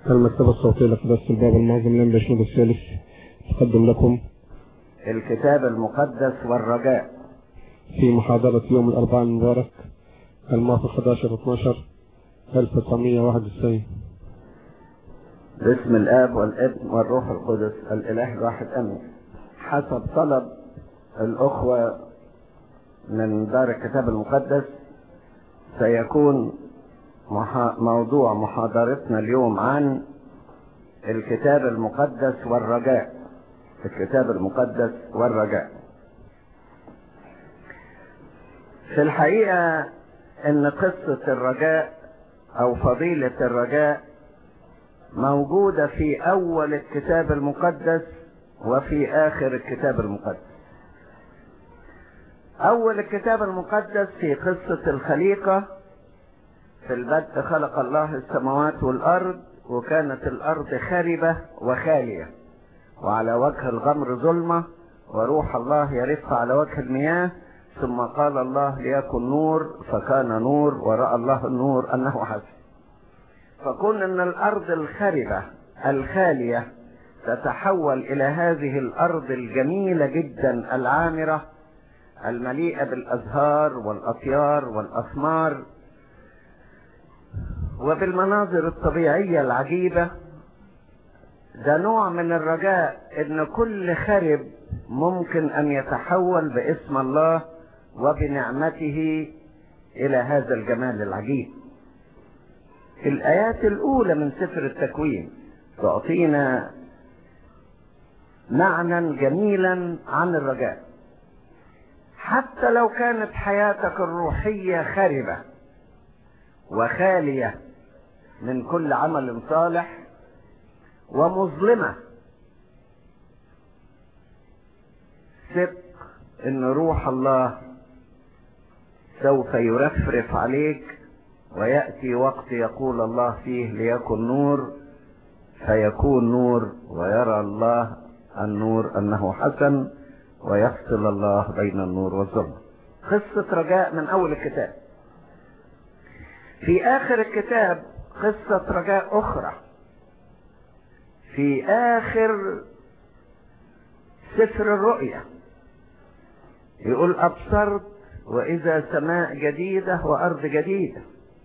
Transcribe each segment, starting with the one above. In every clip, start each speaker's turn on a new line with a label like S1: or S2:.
S1: المكتبة الصوتية لقداسة الباب المعظم لم بشنود الثالث تقدم لكم
S2: الكتاب المقدس والرجاء
S1: في محاضرة يوم الأربعاء المبارك الموافق 11 12 1991
S2: باسم الآب والابن والروح القدس الإله الواحد أمين حسب طلب الأخوة من دار الكتاب المقدس سيكون محا... موضوع محاضرتنا اليوم عن الكتاب المقدس والرجاء الكتاب المقدس والرجاء في الحقيقة ان قصة الرجاء او فضيلة الرجاء موجودة في اول الكتاب المقدس وفي اخر الكتاب المقدس اول الكتاب المقدس في قصة الخليقة في البدء خلق الله السماوات والارض وكانت الارض خربة وخالية وعلى وجه الغمر ظلمة وروح الله يرف على وجه المياه ثم قال الله ليكن نور فكان نور ورأى الله النور أنه حسن فكون أن الأرض الخربة الخالية تتحول إلى هذه الأرض الجميلة جدا العامرة المليئة بالأزهار والأطيار والأثمار وبالمناظر الطبيعية العجيبة ده نوع من الرجاء ان كل خرب ممكن ان يتحول باسم الله وبنعمته الى هذا الجمال العجيب الايات الاولى من سفر التكوين تعطينا معنى جميلا عن الرجاء حتى لو كانت حياتك الروحية خربة وخالية من كل عمل صالح ومظلمة ثق ان روح الله سوف يرفرف عليك ويأتي وقت يقول الله فيه ليكن نور فيكون نور ويرى الله النور انه حسن ويفصل الله بين النور والظلم قصة رجاء من اول الكتاب في اخر الكتاب قصة رجاء اخرى في اخر سفر الرؤيا يقول ابصرت واذا سماء جديدة وارض جديدة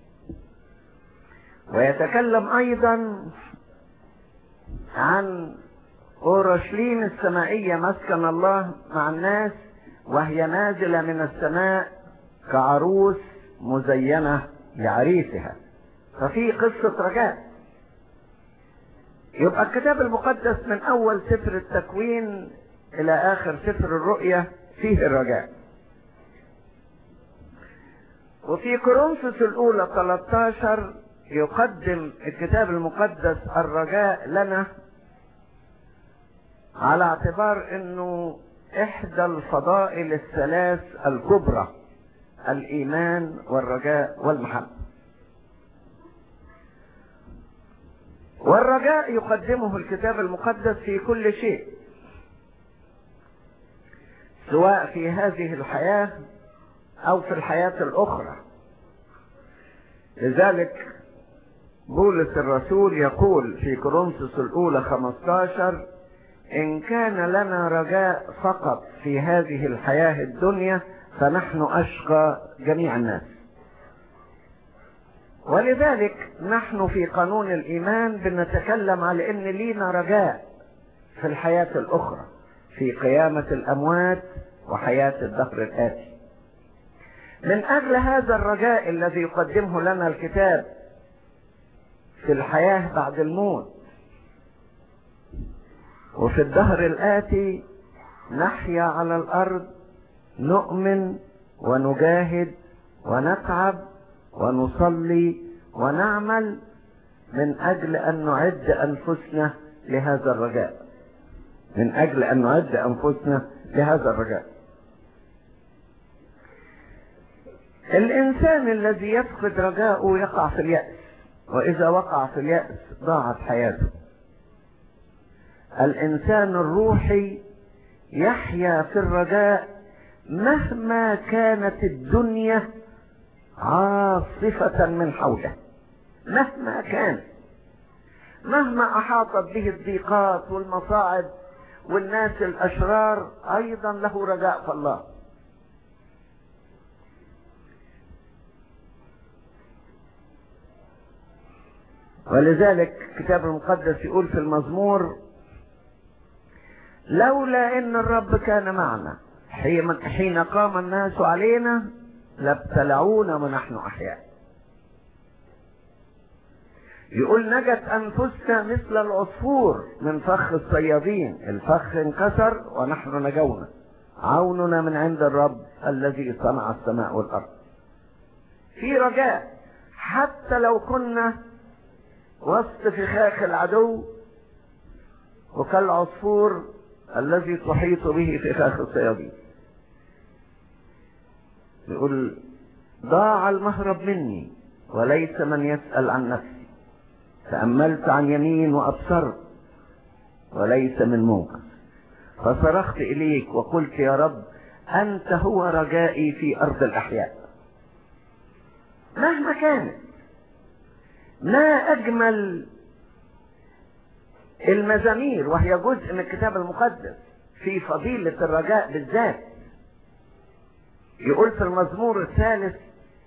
S2: ويتكلم ايضا عن اورشليم السمائية مسكن الله مع الناس وهي نازلة من السماء كعروس مزينة لعريسها ففي قصة رجاء يبقى الكتاب المقدس من اول سفر التكوين الى اخر سفر الرؤيا فيه الرجاء وفي كورنثوس الاولى 13 يقدم الكتاب المقدس الرجاء لنا على اعتبار انه احدى الفضائل الثلاث الكبرى الايمان والرجاء والمحبه والرجاء يقدمه الكتاب المقدس في كل شيء سواء في هذه الحياة او في الحياة الاخرى لذلك بولس الرسول يقول في كورنثوس الاولى 15 ان كان لنا رجاء فقط في هذه الحياة الدنيا فنحن اشقى جميع الناس ولذلك نحن في قانون الايمان بنتكلم على ان لينا رجاء في الحياة الاخرى في قيامة الاموات وحياة الدهر الاتي من اجل هذا الرجاء الذي يقدمه لنا الكتاب في الحياة بعد الموت وفي الدهر الاتي نحيا على الارض نؤمن ونجاهد ونتعب ونصلي ونعمل من اجل ان نعد انفسنا لهذا الرجاء من اجل ان نعد انفسنا لهذا الرجاء الانسان الذي يفقد رجاءه يقع في اليأس واذا وقع في اليأس ضاعت حياته الانسان الروحي يحيا في الرجاء مهما كانت الدنيا عاصفة من حوله مهما كان مهما احاطت به الضيقات والمصاعب والناس الاشرار ايضا له رجاء في الله ولذلك الكتاب المقدس يقول في المزمور لولا ان الرب كان معنا حين قام الناس علينا لابتلعونا ونحن احياء يقول نجت انفسنا مثل العصفور من فخ الصيادين الفخ انكسر ونحن نجونا عوننا من عند الرب الذي صنع السماء والارض في رجاء حتى لو كنا وسط فخاخ العدو وكالعصفور الذي تحيط به فخاخ الصيادين يقول ضاع المهرب مني وليس من يسأل عن نفسي تأملت عن يمين وأبصرت وليس من موقف فصرخت إليك وقلت يا رب أنت هو رجائي في أرض الأحياء مهما كانت ما أجمل المزامير وهي جزء من الكتاب المقدس في فضيلة الرجاء بالذات يقول في المزمور الثالث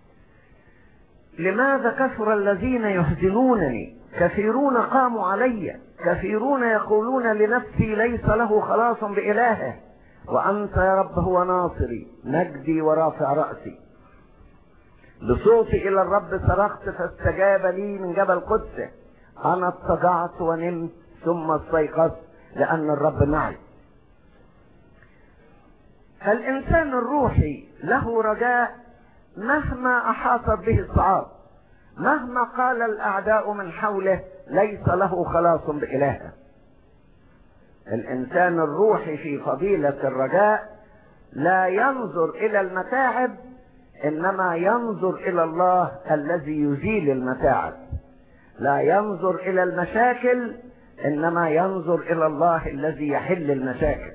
S2: لماذا كثر الذين يحزنونني كثيرون قاموا علي كثيرون يقولون لنفسي ليس له خلاص بإلهه وأنت يا رب هو ناصري مجدي ورافع رأسي بصوتي إلى الرب صرخت فاستجاب لي من جبل قدسه أنا اضطجعت ونمت ثم استيقظت لأن الرب معي فالإنسان الروحي له رجاء مهما أحاطت به الصعاب مهما قال الأعداء من حوله ليس له خلاص بإلهه الإنسان الروحي في فضيلة الرجاء لا ينظر إلى المتاعب إنما ينظر إلى الله الذي يزيل المتاعب لا ينظر إلى المشاكل إنما ينظر إلى الله الذي يحل المشاكل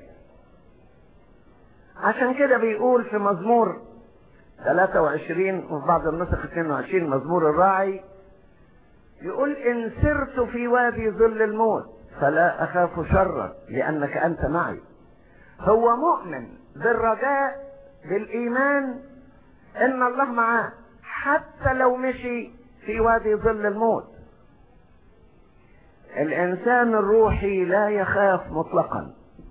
S2: عشان كده بيقول في مزمور 23 وفي بعض النسخ 22 مزمور الراعي يقول إن سرت في وادي ظل الموت فلا أخاف شرا لأنك أنت معي هو مؤمن بالرجاء بالإيمان إن الله معاه حتى لو مشي في وادي ظل الموت الإنسان الروحي لا يخاف مطلقا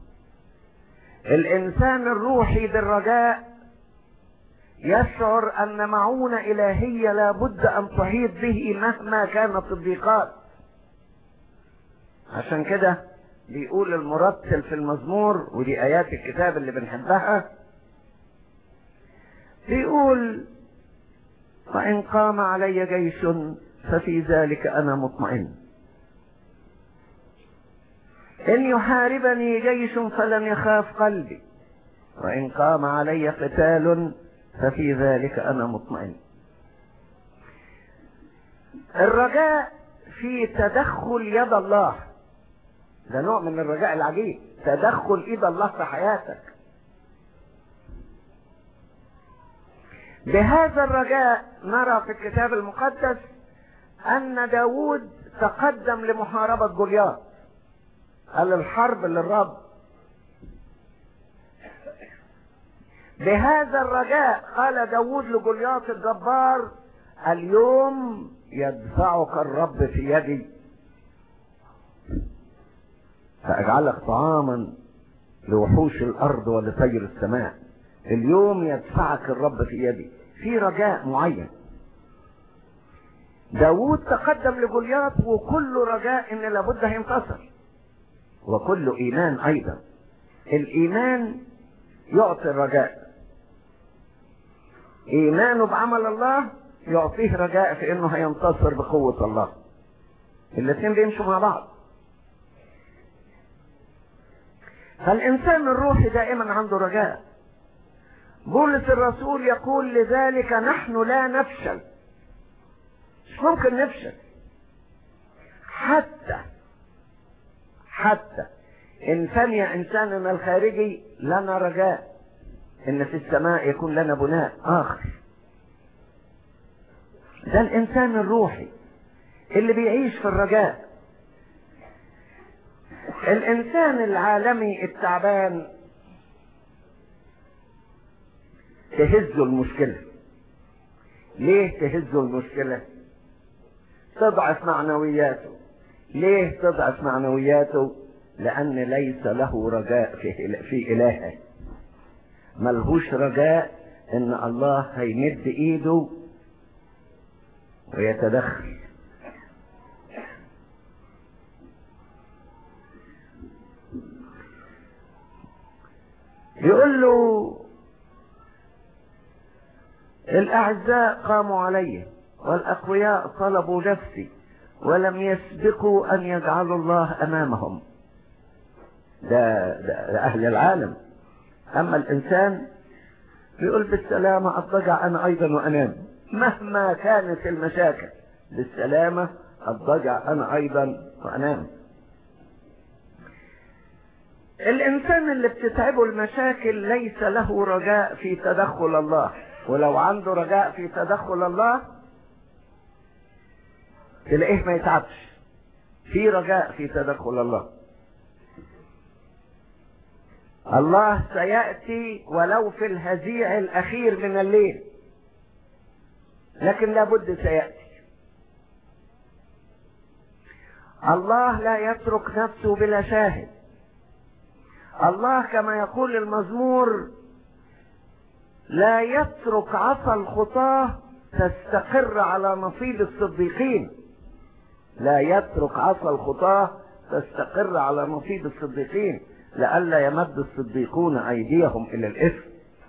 S2: الإنسان الروحي بالرجاء يشعر أن معونة إلهية لابد أن تحيط به مهما كانت الضيقات عشان كده بيقول المرتل في المزمور ودي آيات الكتاب اللي بنحبها بيقول وإن قام علي جيش ففي ذلك أنا مطمئن إن يحاربني جيش فلن يخاف قلبي وإن قام علي قتال ففي ذلك أنا مطمئن الرجاء في تدخل يد الله ده نوع من الرجاء العجيب تدخل ايد الله في حياتك بهذا الرجاء نرى في الكتاب المقدس ان داود تقدم لمحاربة جولياث قال الحرب للرب بهذا الرجاء قال داود لجولياث الجبار اليوم يدفعك الرب في يدي فاجعلك طعاما لوحوش الارض ولطير السماء اليوم يدفعك الرب في يدي في رجاء معين داود تقدم لجولياث وكل رجاء ان لابد هينتصر وكل ايمان ايضا الايمان يعطي الرجاء ايمانه بعمل الله يعطيه رجاء في انه هينتصر بقوة الله الاثنين بيمشوا مع بعض فالانسان الروحي دائما عنده رجاء بولس الرسول يقول لذلك نحن لا نفشل مش ممكن نفشل حتى حتى ان فني انساننا الخارجي لنا رجاء ان في السماء يكون لنا بناء اخر ده الانسان الروحي اللي بيعيش في الرجاء الانسان العالمي التعبان تهزه المشكلة ليه تهزه المشكلة تضعف معنوياته ليه تضعف معنوياته لان ليس له رجاء في, في الهه ملهوش رجاء ان الله هيمد ايده ويتدخل يقول له الأعزاء قاموا علي والأقوياء طلبوا نفسي ولم يسبقوا أن يجعلوا الله أمامهم ده, ده, ده أهل العالم أما الإنسان يقول بالسلامة أضجع أنا أيضا وأنام مهما كانت المشاكل بالسلامة أضجع أنا أيضا وأنام الإنسان اللي بتتعبه المشاكل ليس له رجاء في تدخل الله ولو عنده رجاء في تدخل الله تلاقيه ما يتعبش في رجاء في تدخل الله الله سيأتي ولو في الهزيع الأخير من الليل لكن لابد سيأتي الله لا يترك نفسه بلا شاهد الله كما يقول المزمور لا يترك عصا الخطاه تستقر على نصيب الصديقين لا يترك عصا الخطاه تستقر على نصيب الصديقين لئلا يمد الصديقون ايديهم الى الاثم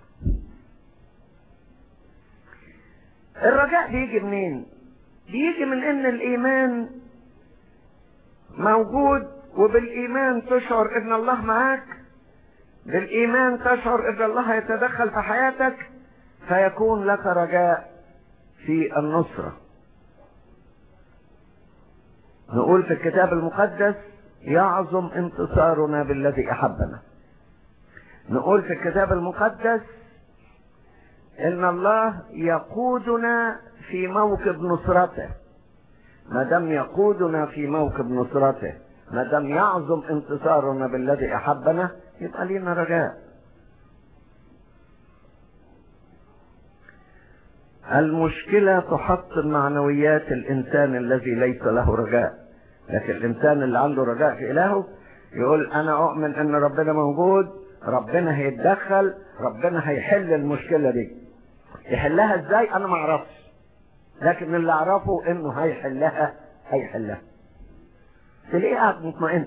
S2: الرجاء بيجي منين بيجي من ان الايمان موجود وبالايمان تشعر ان الله معاك بالايمان تشعر ان الله يتدخل في حياتك فيكون لك رجاء في النصره نقول في الكتاب المقدس يعظم انتصارنا بالذي احبنا نقول في الكتاب المقدس ان الله يقودنا في موكب نصرته ما دام يقودنا في موكب نصرته ما دام يعظم انتصارنا بالذي احبنا يبقى لنا رجاء المشكلة تحطم معنويات الإنسان الذي ليس له رجاء لكن الإنسان اللي عنده رجاء في إلهه يقول أنا أؤمن أن ربنا موجود ربنا هيتدخل ربنا هيحل المشكلة دي يحلها إزاي أنا ما أعرفش لكن اللي أعرفه إنه هيحلها هيحلها تلاقيه قاعد مطمئن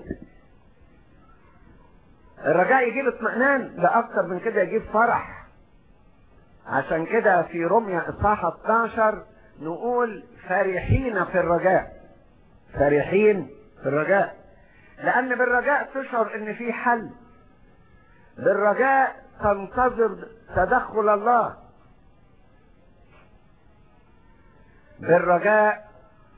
S2: الرجاء يجيب اطمئنان ده أكتر من كده يجيب فرح عشان كده في رمية إصحاح 12 نقول فرحين في الرجاء فرحين في الرجاء لأن بالرجاء تشعر إن في حل بالرجاء تنتظر تدخل الله بالرجاء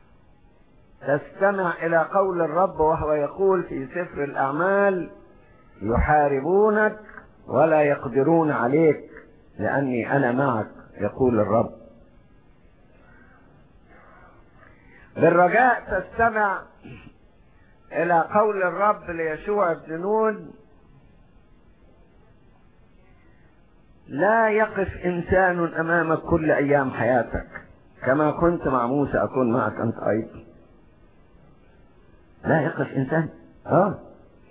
S2: تستمع إلى قول الرب وهو يقول في سفر الأعمال يحاربونك ولا يقدرون عليك لأني أنا معك يقول الرب بالرجاء تستمع إلى قول الرب ليشوع بن نون لا يقف إنسان أمامك كل أيام حياتك كما كنت مع موسى أكون معك أنت أيضا لا يقف إنسان آه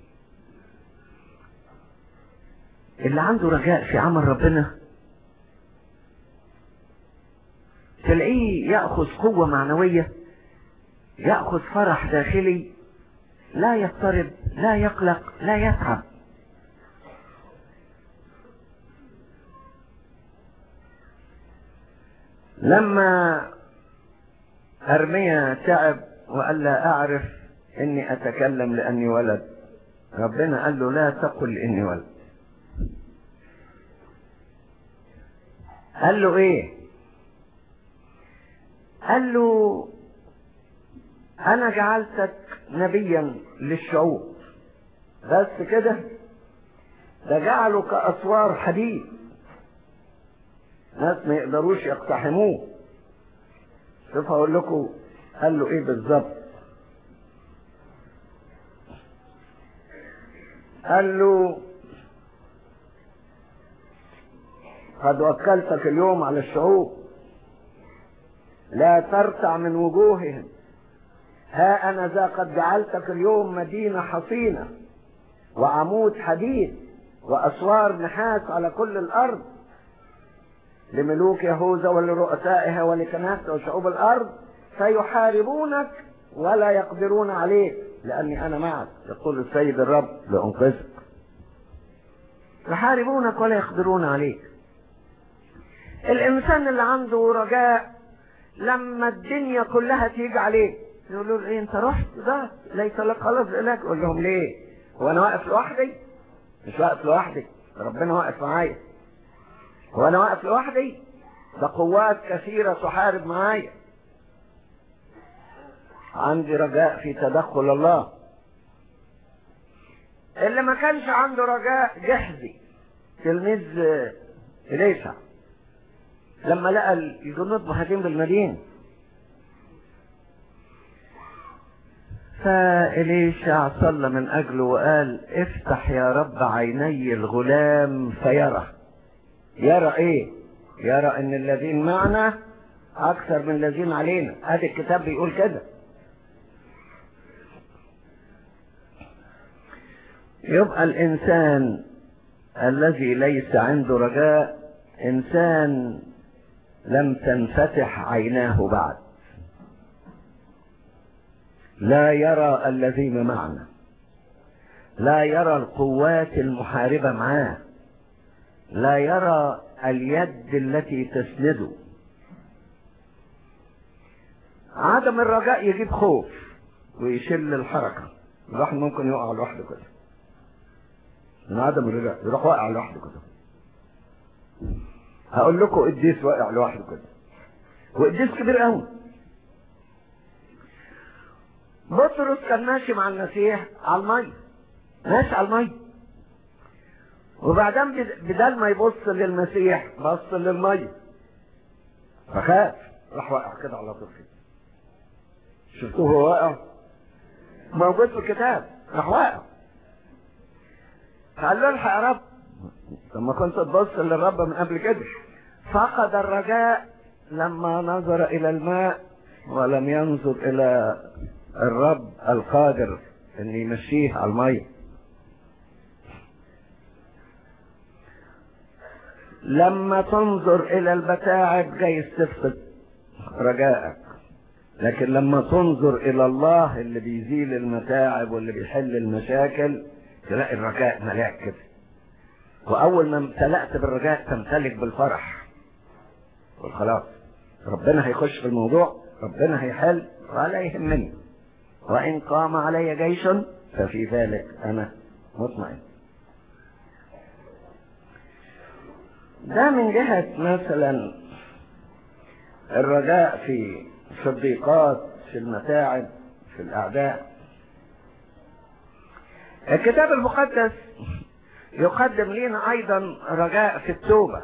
S2: اللي عنده رجاء في عمل ربنا تلاقيه يأخذ قوة معنوية يأخذ فرح داخلي لا يضطرب لا يقلق لا يتعب لما أرميا تعب وقال لا أعرف إني أتكلم لأني ولد ربنا قال له لا تقل إني ولد قال له إيه قال له أنا جعلتك نبيا للشعوب بس كده ده جعله كأسوار حديد ناس ما يقدروش يقتحموه شوف هقول لكم قال له ايه بالظبط قال له قد وكلتك اليوم على الشعوب لا ترتع من وجوههم ها أنا ذا قد جعلتك اليوم مدينة حصينة وعمود حديد وأسوار نحاس على كل الأرض لملوك يهوذا ولرؤسائها ولكنائس وشعوب الأرض فيحاربونك ولا يقدرون عليك لأني أنا معك يقول السيد الرب لأنقذك يحاربونك ولا يقدرون عليك الإنسان اللي عنده رجاء لما الدنيا كلها تيجي عليه يقولوا له ايه انت رحت ده ليس لك خلاص إلاك اقول لهم ليه هو انا واقف لوحدي مش واقف لوحدي ربنا واقف معايا هو انا واقف لوحدي ده قوات كثيرة تحارب معايا عندي رجاء في تدخل الله اللي ما كانش عنده رجاء جحزي تلميذ إليسع لما لقى الجنود محاكين بالمدينة فإليشع صلى من أجله وقال افتح يا رب عيني الغلام فيرى يرى ايه يرى ان الذين معنا اكثر من الذين علينا هذا الكتاب بيقول كده يبقى الانسان الذي ليس عنده رجاء انسان لم تنفتح عيناه بعد لا يرى الذين معنا لا يرى القوات المحاربة معاه لا يرى اليد التي تسنده عدم الرجاء يجيب خوف ويشل الحركة الواحد ممكن يقع لوحده كده من عدم الرجاء يروح واقع لوحده كده هقول لكم قديس واقع لوحده كده وقديس كبير قوي بطرس كان ماشي مع المسيح على الميه ماشي على الميه وبعدين بدل ما يبص للمسيح بص للميه فخاف راح واقع كده على طول كده شفتوه هو واقع موجود في الكتاب راح واقع قال له الحق يا رب لما كنت تبص للرب من قبل كده فقد الرجاء لما نظر الى الماء ولم ينظر الى الرب القادر ان يمشيه على الميه لما تنظر الى المتاعب جايز تفقد رجائك لكن لما تنظر الى الله اللي بيزيل المتاعب واللي بيحل المشاكل تلاقي الرجاء ملاك كده واول ما امتلأت بالرجاء تمتلك بالفرح والخلاص ربنا هيخش في الموضوع ربنا هيحل ولا يهمني وان قام علي جيش ففي ذلك انا مطمئن ده من جهة مثلا الرجاء في في الضيقات في المتاعب في الأعداء الكتاب المقدس يقدم لنا أيضا رجاء في التوبة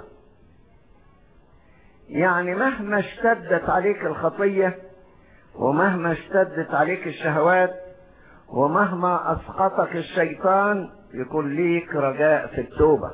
S2: يعني مهما اشتدت عليك الخطية ومهما اشتدت عليك الشهوات ومهما أسقطك الشيطان يكون ليك رجاء في التوبة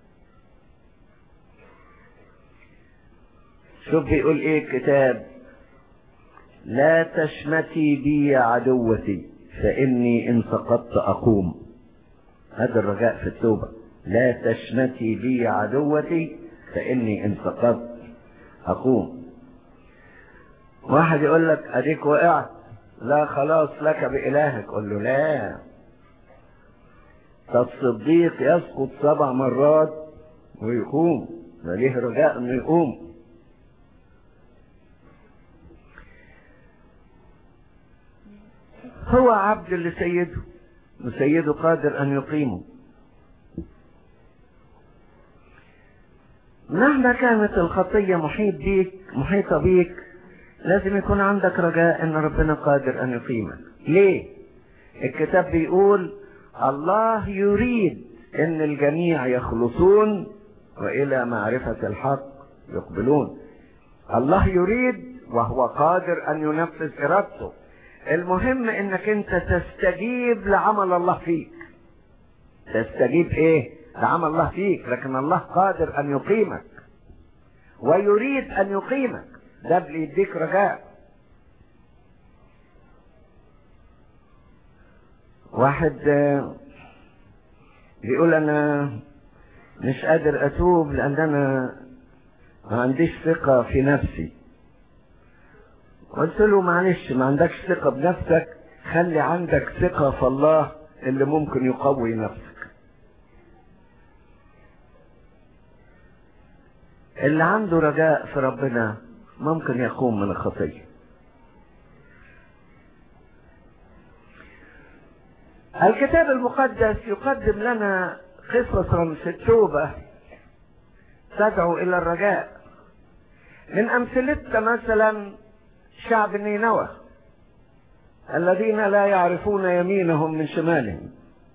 S2: شوف بيقول ايه الكتاب لا تشمتي بي يا عدوتي فاني ان سقطت اقوم هذا الرجاء في التوبة لا تشمتي بي يا عدوتي فاني ان سقطت اقوم واحد يقول لك اديك وقعت لا خلاص لك بإلهك قل له لا الصديق يسقط سبع مرات ويقوم ده ليه رجاء انه يقوم هو عبد لسيده وسيده قادر ان يقيمه مهما كانت الخطية محيط بيك محيطة بيك لازم يكون عندك رجاء ان ربنا قادر ان يقيمك ليه الكتاب بيقول الله يريد ان الجميع يخلصون والى معرفة الحق يقبلون الله يريد وهو قادر ان ينفذ ارادته المهم انك انت تستجيب لعمل الله فيك تستجيب ايه ده عمل الله فيك لكن الله قادر ان يقيمك ويريد ان يقيمك ده بيديك رجاء واحد بيقول انا مش قادر اتوب لان انا ما عنديش ثقة في نفسي قلت له معلش ما عندكش ثقة بنفسك خلي عندك ثقة في الله اللي ممكن يقوي نفسك اللي عنده رجاء في ربنا ممكن يقوم من الخطية الكتاب المقدس يقدم لنا قصصا في التوبة تدعو إلى الرجاء من أمثلتها مثلا شعب نينوى الذين لا يعرفون يمينهم من شمالهم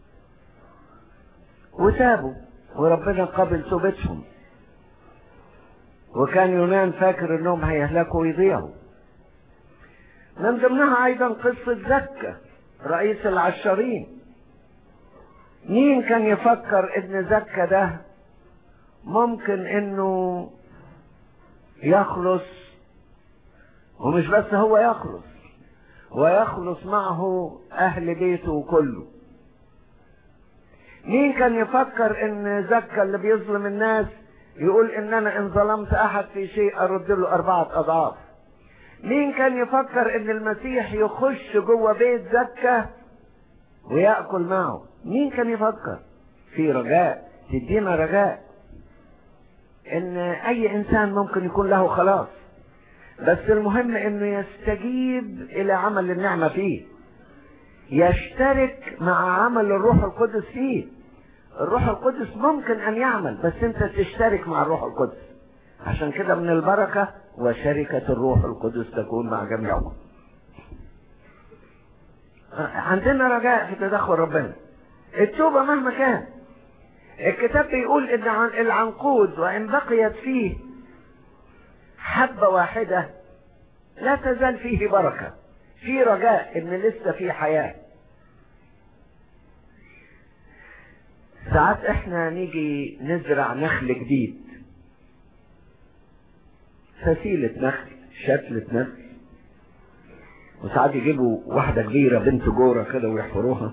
S2: وتابوا وربنا قبل توبتهم وكان يونان فاكر انهم هيهلكوا ويضيعوا من ضمنها ايضا قصة زكا رئيس العشارين مين كان يفكر ان زكا ده ممكن انه يخلص ومش بس هو يخلص ويخلص معه اهل بيته كله مين كان يفكر ان زكا اللي بيظلم الناس يقول ان انا ان ظلمت احد في شيء ارد له اربعة اضعاف مين كان يفكر ان المسيح يخش جوه بيت زكا ويأكل معه مين كان يفكر في رجاء تدينا رجاء ان اي انسان ممكن يكون له خلاص بس المهم انه يستجيب الى عمل النعمة فيه يشترك مع عمل الروح القدس فيه الروح القدس ممكن ان يعمل بس انت تشترك مع الروح القدس عشان كده من البركة وشركة الروح القدس تكون مع جميعكم عندنا رجاء في تدخل ربنا التوبة مهما كان الكتاب بيقول ان العنقود وان بقيت فيه حبة واحدة لا تزال فيه بركة في رجاء ان لسه في حياة ساعات احنا نيجي نزرع نخل جديد فسيلة نخل شتلة نخل وساعات يجيبوا واحدة كبيرة بنت جورة كده ويحفروها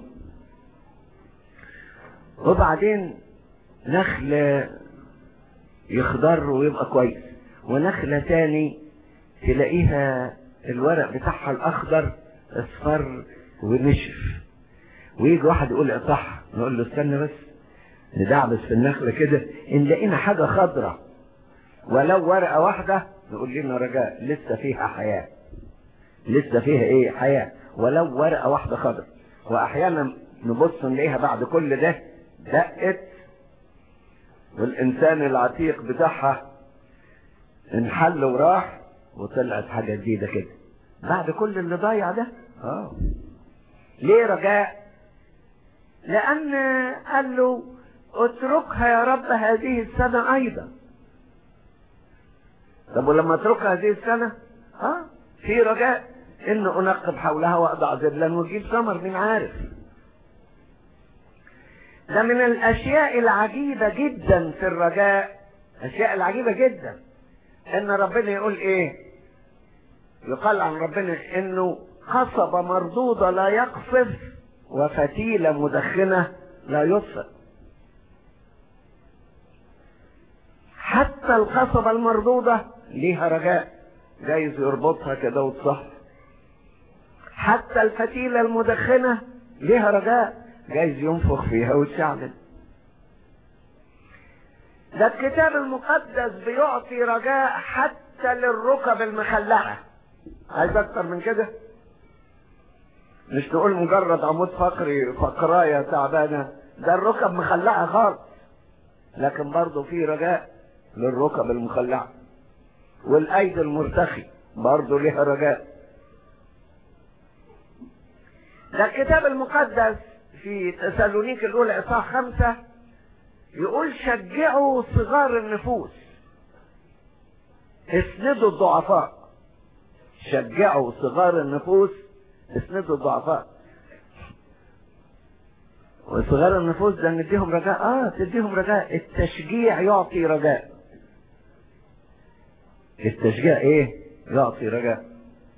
S2: وبعدين نخل يخضر ويبقى كويس ونخلة تاني تلاقيها الورق بتاعها الأخضر اصفر ونشف ويجي واحد يقول اقطعها نقول له استنى بس ندعبس في النخلة كده إن لقينا حاجة خضرة ولو ورقة واحدة نقول لنا رجاء لسه فيها حياة لسه فيها ايه حياة ولو ورقة واحدة خضرة وأحيانا نبص نلاقيها بعد كل ده دقت والإنسان العتيق بتاعها انحل وراح وطلعت حاجة جديدة كده بعد كل اللي ضايع ده اه ليه رجاء لأن قال له اتركها يا رب هذه السنة أيضا طب ولما اتركها هذه السنة اه في رجاء ان انقب حولها واضع ذبلا واجيب ثمر مين عارف ده من الاشياء العجيبة جدا في الرجاء الاشياء العجيبة جدا ان ربنا يقول ايه يقال عن ربنا انه قصبة مردودة لا يقصف وفتيلة مدخنة لا يطفئ حتى القصبة المردودة ليها رجاء جايز يربطها كده وتصح حتى الفتيلة المدخنة ليها رجاء جايز ينفخ فيها وتشعلل ده الكتاب المقدس بيعطي رجاء حتى للركب المخلعة عايز اكتر من كده مش تقول مجرد عمود فقري فقراية تعبانة ده الركب مخلعة خالص لكن برضه في رجاء للركب المخلعة والايدي المرتخي برضه ليها رجاء ده الكتاب المقدس في تسالونيك الاولى اصحاح خمسة يقول شجعوا صغار النفوس اسندوا الضعفاء شجعوا صغار النفوس اسندوا الضعفاء وصغار النفوس ده نديهم رجاء اه تديهم رجاء التشجيع يعطي رجاء التشجيع ايه يعطي رجاء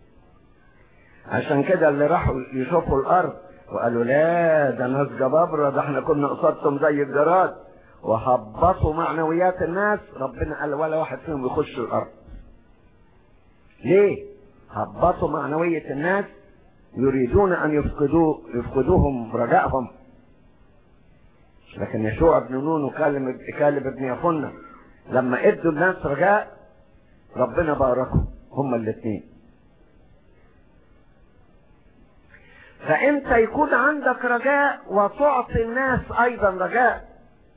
S2: عشان كده اللي راحوا يشوفوا الارض وقالوا لا ده ناس جبابرة ده احنا كنا قصادهم زي الجراد وهبطوا معنويات الناس ربنا قال ولا واحد فيهم يخش الارض ليه هبطوا معنوية الناس يريدون ان يفقدوا يفقدوهم رجائهم لكن يشوع بن نون وكالب كالب بن يفنة لما ادوا الناس رجاء ربنا باركهم هما الاثنين فانت يكون عندك رجاء وتعطي الناس ايضا رجاء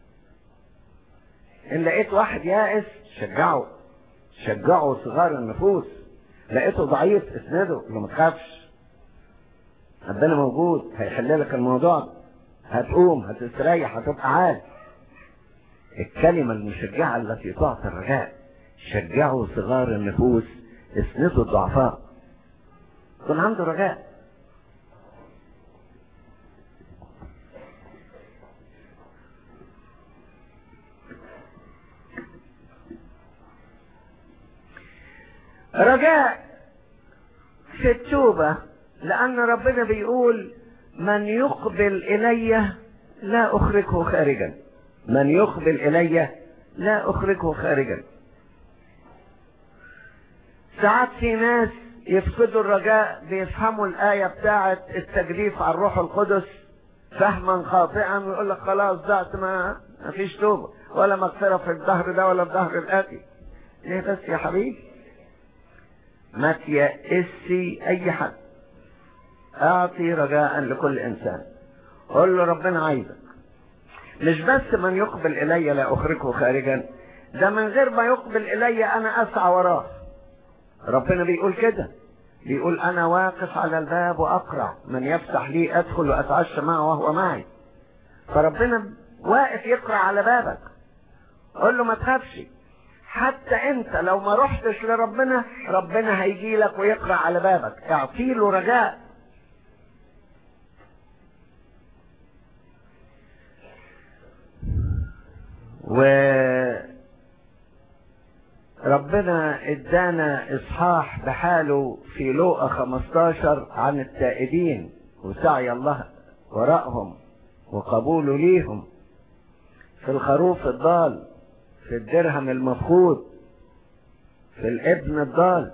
S2: ان لقيت واحد يائس شجعه شجعه صغار النفوس لقيته ضعيف اسنده له ما تخافش ربنا موجود هيحل لك الموضوع هتقوم هتستريح هتبقى عال الكلمة المشجعة التي تعطي الرجاء شجعوا صغار النفوس اسندوا الضعفاء يكون عنده رجاء رجاء في التوبة لأن ربنا بيقول من يقبل إلي لا أخرجه خارجا من يقبل إلي لا أخرجه خارجا ساعات في ناس يفقدوا الرجاء بيفهموا الآية بتاعة التجريف على الروح القدس فهما خاطئا ويقول لك خلاص ضعت ما ما فيش توبة ولا مغفرة في الظهر ده ولا الظهر الآتي ليه بس يا حبيبي ما تيأسي أي حد أعطي رجاء لكل إنسان قول له ربنا عايزك مش بس من يقبل إلي لا أخرجه خارجا ده من غير ما يقبل إلي أنا أسعى وراه ربنا بيقول كده بيقول أنا واقف على الباب وأقرع من يفتح لي أدخل وأتعشى معه وهو معي فربنا واقف يقرع على بابك قول له ما تخافش حتى انت لو ما رحتش لربنا ربنا هيجي لك ويقرا على بابك اعطي له رجاء و ربنا ادانا اصحاح بحاله في لوقا 15 عن التائبين وسعي الله وراءهم وقبوله ليهم في الخروف الضال في الدرهم المفقود في الابن الضال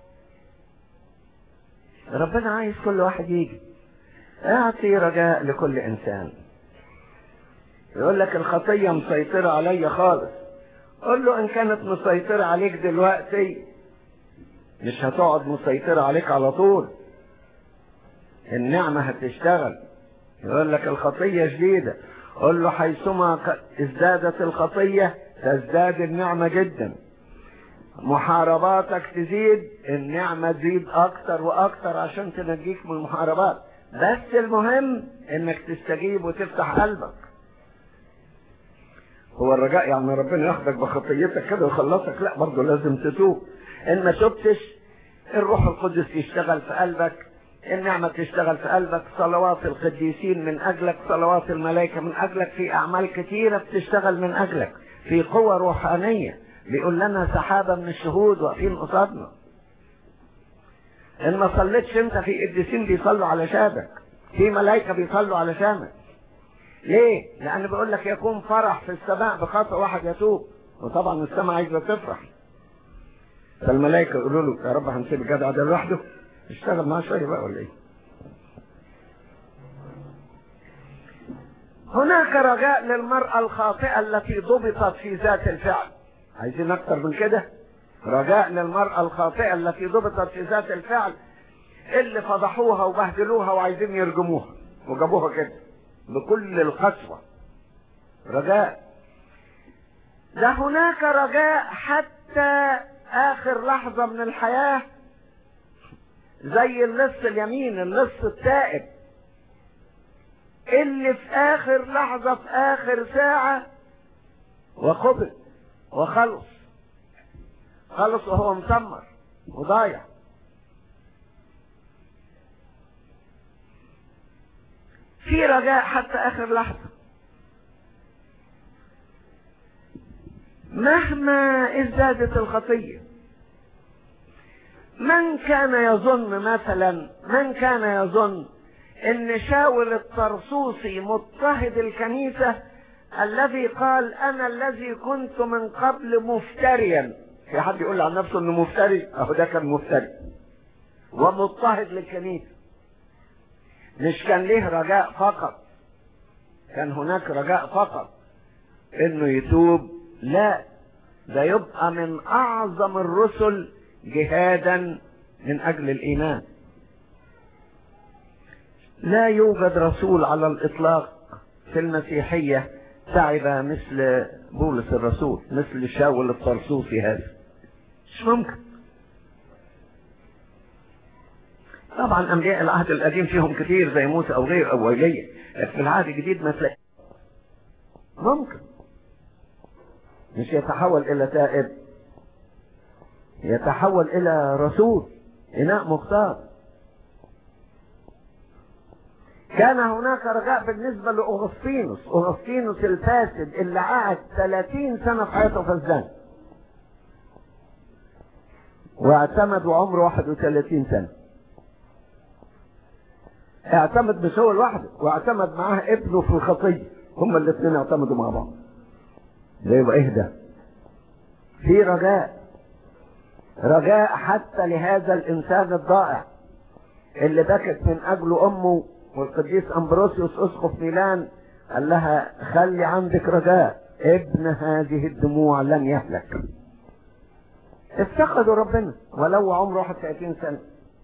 S2: ربنا عايز كل واحد يجي اعطي رجاء لكل انسان يقول لك الخطية مسيطرة عليا خالص قول له ان كانت مسيطرة عليك دلوقتي مش هتقعد مسيطرة عليك على طول النعمة هتشتغل يقول لك الخطية جديدة قل له حيثما ازدادت الخطية تزداد النعمة جدا محارباتك تزيد النعمة تزيد اكتر واكتر عشان تنجيك من المحاربات بس المهم انك تستجيب وتفتح قلبك هو الرجاء يعني ربنا ياخدك بخطيتك كده ويخلصك لا برضه لازم تتوب ان ما تبتش الروح القدس يشتغل في قلبك النعمة تشتغل في قلبك صلوات القديسين من أجلك صلوات الملائكة من أجلك في أعمال كثيرة بتشتغل من أجلك في قوة روحانية بيقول لنا سحابة من الشهود واقفين قصادنا إن ما صليتش أنت في قديسين بيصلوا على شابك في ملائكة بيصلوا على شامك ليه؟ لأن بيقول لك يكون فرح في السماء بخطأ واحد يتوب وطبعا السماء عايزة تفرح فالملائكة يقولوا له يا رب هنسيب الجدع ده لوحده اشتغل معاه شوية بقى ولا ايه هناك رجاء للمرأة الخاطئة التي ضبطت في ذات الفعل عايزين اكتر من كده رجاء للمرأة الخاطئة التي ضبطت في ذات الفعل اللي فضحوها وبهدلوها وعايزين يرجموها وجابوها كده بكل القسوة رجاء ده هناك رجاء حتى اخر لحظة من الحياة زي اللص اليمين اللص التائب اللي في اخر لحظة في اخر ساعة وقبل وخلص خلص وهو مسمر وضايع في في رجاء حتى اخر لحظة مهما ازدادت الخطية من كان يظن مثلا من كان يظن ان شاول الطرسوسي مضطهد الكنيسة الذي قال انا الذي كنت من قبل مفتريا في حد يقول عن نفسه انه مفتري اهو ده كان مفتري ومضطهد للكنيسة مش كان ليه رجاء فقط كان هناك رجاء فقط انه يتوب لا ده يبقى من اعظم الرسل جهادا من اجل الايمان لا يوجد رسول على الاطلاق في المسيحية تعب مثل بولس الرسول مثل شاول الطرسوسي هذا مش ممكن طبعا انبياء العهد القديم فيهم كتير زي موسى او غيره او ايليا لكن في العهد الجديد ما تلاقي ممكن مش يتحول الى تائب يتحول الى رسول اناء مختار كان هناك رجاء بالنسبة لأغسطينوس أغسطينوس الفاسد اللي قعد 30 سنة في حياته فسدان واعتمد وعمره 31 سنة اعتمد مش هو لوحده واعتمد معاه ابنه في الخطية هما الاثنين اعتمدوا مع بعض ده يبقى اهدى في رجاء رجاء حتى لهذا الانسان الضائع اللي بكت من اجل امه والقديس امبروسيوس اسقف ميلان قال لها خلي عندك رجاء ابن هذه الدموع لن يهلك افتقدوا ربنا ولو عمره 31 سنه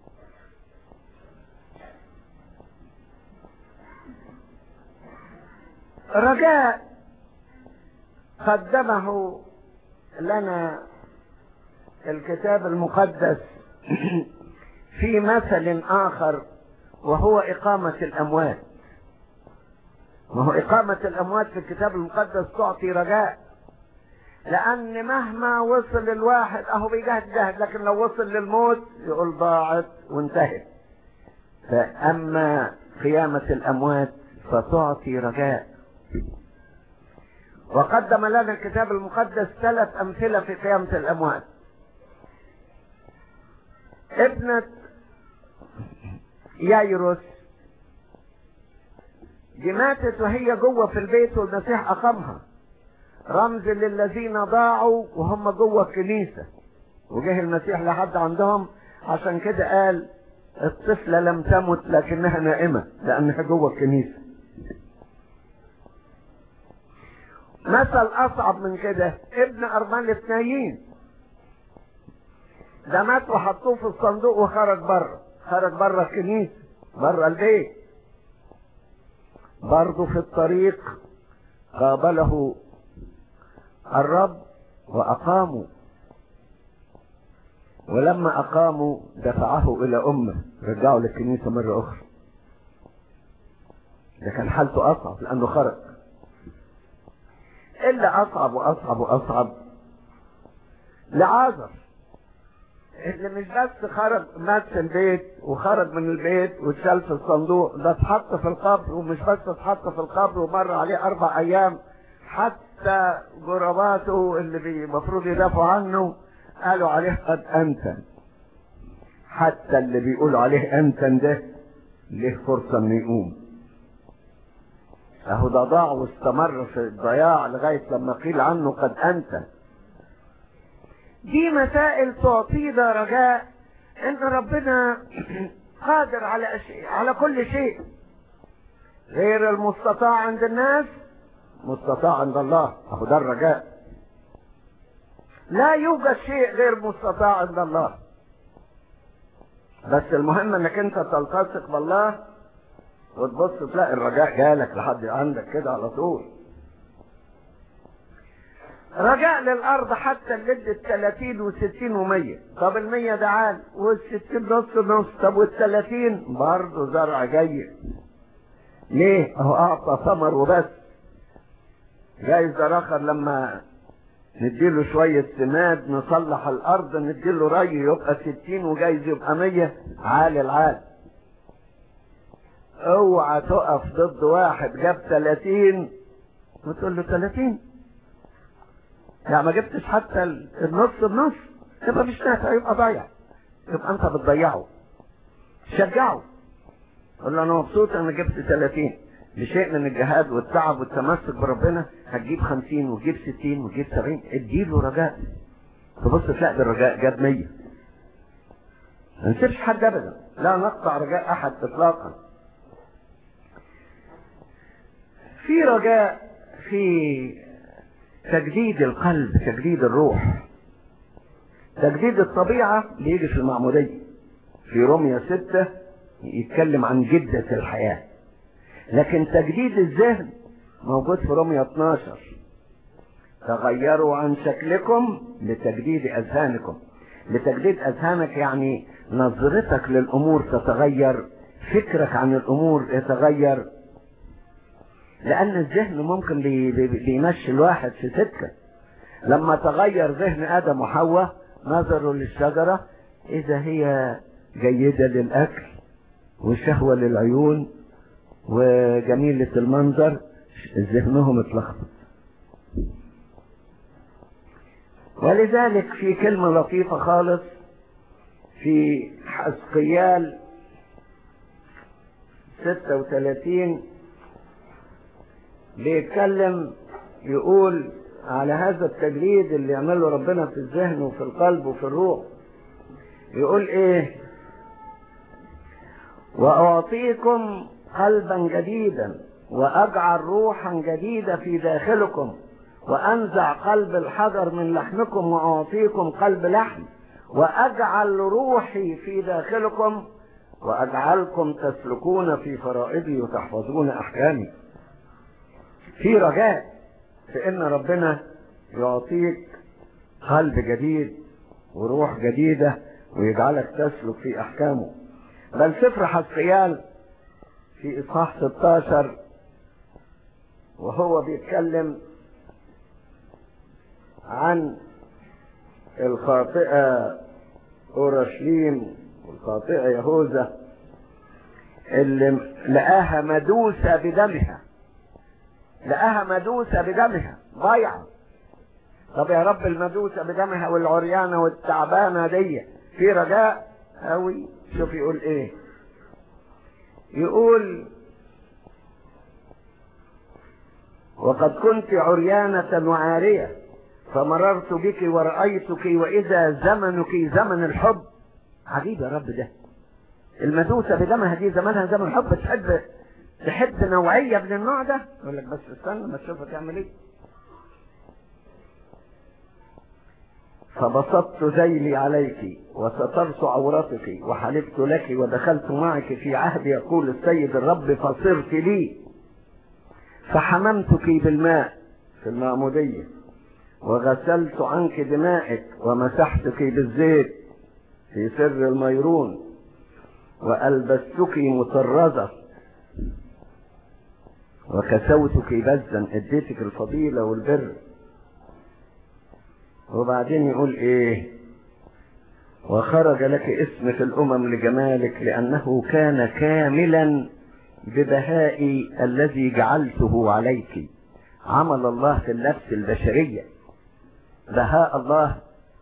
S2: رجاء قدمه لنا الكتاب المقدس في مثل آخر وهو إقامة الأموات ما هو إقامة الأموات في الكتاب المقدس تعطي رجاء لأن مهما وصل الواحد أهو بيجاهد جاهد لكن لو وصل للموت يقول ضاعت وانتهت فأما قيامة الأموات فتعطي رجاء وقدم لنا الكتاب المقدس ثلاث أمثلة في قيامة الأموات ابنة يايروس دي ماتت وهي جوه في البيت والمسيح أقامها رمز للذين ضاعوا وهم جوه الكنيسة وجه المسيح لحد عندهم عشان كده قال الطفلة لم تمت لكنها نائمة لأنها جوه الكنيسة مثل أصعب من كده ابن أرملة نايين ده مات وحطوه في الصندوق وخرج بره خرج بره الكنيسة بره البيت برضه في الطريق قابله الرب وأقاموا ولما أقاموا دفعه إلى أمه رجعوا للكنيسة مرة أخرى ده كان حالته أصعب لأنه خرج إلا أصعب وأصعب وأصعب لعازر اللي مش بس خرج مات في البيت وخرج من البيت واتشال في الصندوق ده اتحط في القبر ومش بس اتحط في القبر ومر عليه أربع أيام حتى جرباته اللي المفروض يدافعوا عنه قالوا عليه قد أنتن حتى اللي بيقولوا عليه أنتن ده ليه فرصة إنه يقوم أهو ده ضاع واستمر في الضياع لغاية لما قيل عنه قد أنتن دي مسائل تعطينا رجاء ان ربنا قادر على شيء على كل شيء غير المستطاع عند الناس مستطاع عند الله اهو ده الرجاء لا يوجد شيء غير مستطاع عند الله بس المهم انك انت تلتصق بالله وتبص تلاقي الرجاء جالك لحد عندك كده على طول رجاء للارض حتى اللي ادت 30 و60 و100 طب ال100 ده عال وال60 نص نص طب وال30 برضه زرع جيد ليه اهو اعطى ثمر وبس جايز ده اخر لما نديله شوية سماد نصلح الارض نديله ري يبقى 60 وجايز يبقى 100 عال العال اوعى تقف ضد واحد جاب 30 وتقول له 30 يعني ما جبتش حتى النص بنص يبقى مش نافع يبقى ضايع يبقى انت بتضيعه شجعه قول له انا مبسوط انا جبت 30 بشيء من الجهاد والتعب والتمسك بربنا هتجيب 50 وتجيب 60 وتجيب 70 اديله رجاء تبص تلاقي الرجاء جاب 100 ما نسيبش حد ابدا لا نقطع رجاء احد اطلاقا في رجاء في تجديد القلب تجديد الروح تجديد الطبيعة بيجي في المعمودية في روميا ستة يتكلم عن جدة الحياة لكن تجديد الذهن موجود في روميا 12 تغيروا عن شكلكم لتجديد أذهانكم لتجديد أذهانك يعني نظرتك للأمور تتغير فكرك عن الأمور يتغير لأن الذهن ممكن بي بي بيمشي الواحد في سكة لما تغير ذهن آدم وحواء نظروا للشجرة إذا هي جيدة للأكل وشهوة للعيون وجميلة المنظر ذهنهم اتلخبط ولذلك في كلمة لطيفة خالص في حزقيال 36 بيتكلم يقول على هذا التجريد اللي يعمله ربنا في الذهن وفي القلب وفي الروح يقول ايه واعطيكم قلبا جديدا واجعل روحا جديدة في داخلكم وانزع قلب الحجر من لحمكم واعطيكم قلب لحم واجعل روحي في داخلكم واجعلكم تسلكون في فرائضي وتحفظون احكامي في رجاء في ان ربنا يعطيك قلب جديد وروح جديدة ويجعلك تسلك في احكامه بل سفر حسقيال في اصحاح 16 وهو بيتكلم عن الخاطئة اورشليم والخاطئة يهوذا اللي لقاها مدوسة بدمها لقاها مدوسة بدمها ضيعة طب يا رب المدوسة بدمها والعريانة والتعبانة دي في رجاء قوي شوف يقول ايه يقول وقد كنت عريانة وعارية فمررت بك ورأيتك وإذا زمنك زمن الحب عجيب يا رب ده المدوسة بدمها دي زمانها زمن الحب تحب تحب نوعية من النوع ده يقول لك بس استنى ما تشوفها تعمل ايه فبسطت ذيلي عليك وسترت عورتك وحلفت لك ودخلت معك في عهد يقول السيد الرب فصرت لي فحممتك بالماء في المعمودية وغسلت عنك دمائك ومسحتك بالزيت في سر الميرون وألبستك مطرزة وكسوتك بزا اديتك الفضيلة والبر وبعدين يقول ايه وخرج لك اسم في الامم لجمالك لانه كان كاملا ببهائي الذي جعلته عليك عمل الله في النفس البشرية بهاء الله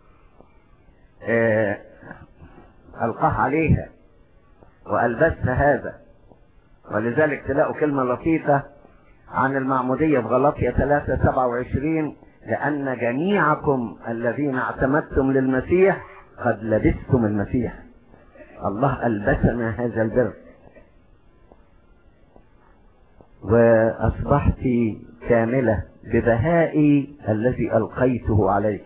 S2: آه ألقاه عليها وألبسها هذا ولذلك تلاقوا كلمة لطيفة عن المعمودية في غلطية 3 27 لأن جميعكم الذين اعتمدتم للمسيح قد لبستم المسيح الله ألبسنا هذا البر وأصبحت كاملة ببهائي الذي ألقيته عليك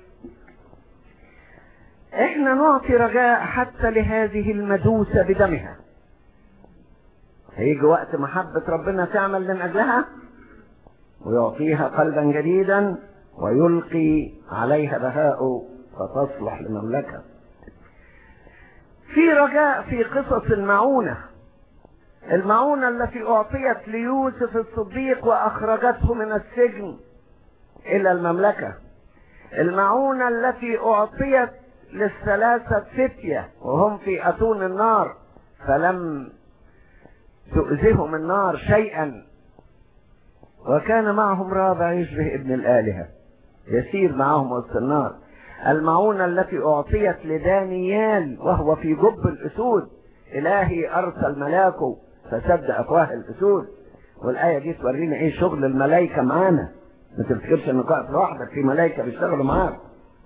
S2: احنا نعطي رجاء حتى لهذه المدوسة بدمها هيجي وقت محبة ربنا تعمل من أجلها ويعطيها قلبا جديدا ويلقي عليها بهاء فتصلح لمملكة في رجاء في قصص المعونة المعونة التي أعطيت ليوسف الصديق وأخرجته من السجن إلى المملكة المعونة التي أعطيت للثلاثة فتية وهم في أتون النار فلم تؤذيهم النار شيئا وكان معهم رابع يشبه ابن الآلهة يسير معهم وسط النار المعونة التي أعطيت لدانيال وهو في جب الأسود إلهي أرسل ملاكه فسد أفواه الأسود والآية دي تورينا إيه شغل الملائكة معانا ما تفتكرش إنك واقف لوحدك في ملائكة بيشتغلوا معاك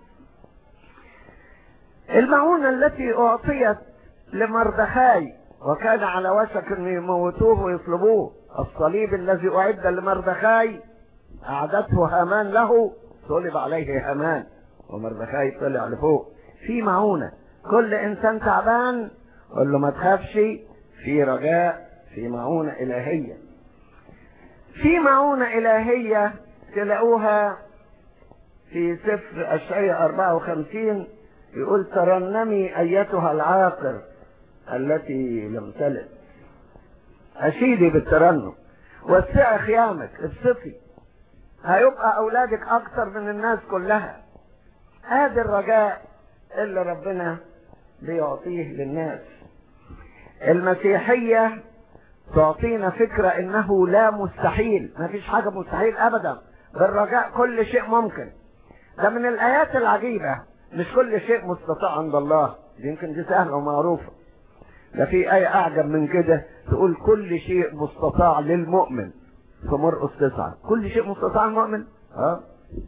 S2: المعونة التي أعطيت لمردخاي وكان على وشك أن يموتوه ويصلبوه الصليب الذي أعد لمردخاي أعدته هامان له صلب عليه هامان ومردخاي طلع لفوق في معونة كل إنسان تعبان قل له ما تخافش في رجاء في معونة إلهية في معونة إلهية تلاقوها في سفر أشعية 54 يقول ترنمي أيتها العاقر التي لم تلد أشيدي بالترنم وسعي خيامك ابسطي هيبقى أولادك أكتر من الناس كلها هذا الرجاء اللي ربنا بيعطيه للناس المسيحية تعطينا فكرة انه لا مستحيل ما فيش حاجة مستحيل ابدا بالرجاء كل شيء ممكن ده من الايات العجيبة مش كل شيء مستطاع عند الله دي يمكن دي سهلة ومعروفة ده في آية أعجب من كده تقول كل شيء مستطاع للمؤمن في مرقس تسعة كل شيء مستطاع للمؤمن اه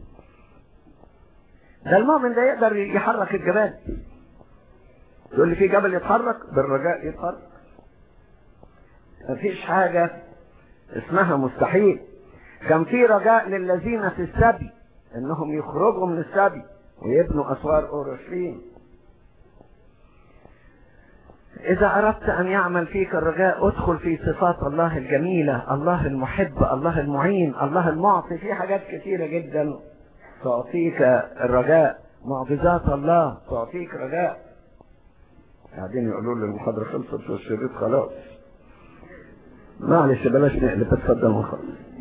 S2: ده المؤمن ده يقدر يحرك الجبال تقول لي في جبل يتحرك بالرجاء يتحرك مفيش حاجة اسمها مستحيل كان في رجاء للذين في السبي انهم يخرجوا من السبي ويبنوا اسوار اورشليم إذا أردت أن يعمل فيك الرجاء ادخل في صفات الله الجميلة الله المحب الله المعين الله المعطي في حاجات كثيرة جدا تعطيك الرجاء معجزات الله تعطيك رجاء قاعدين يقولوا لي المحاضرة خلصت والشريط خلاص معلش بلاش نقلب اتفضل وخلاص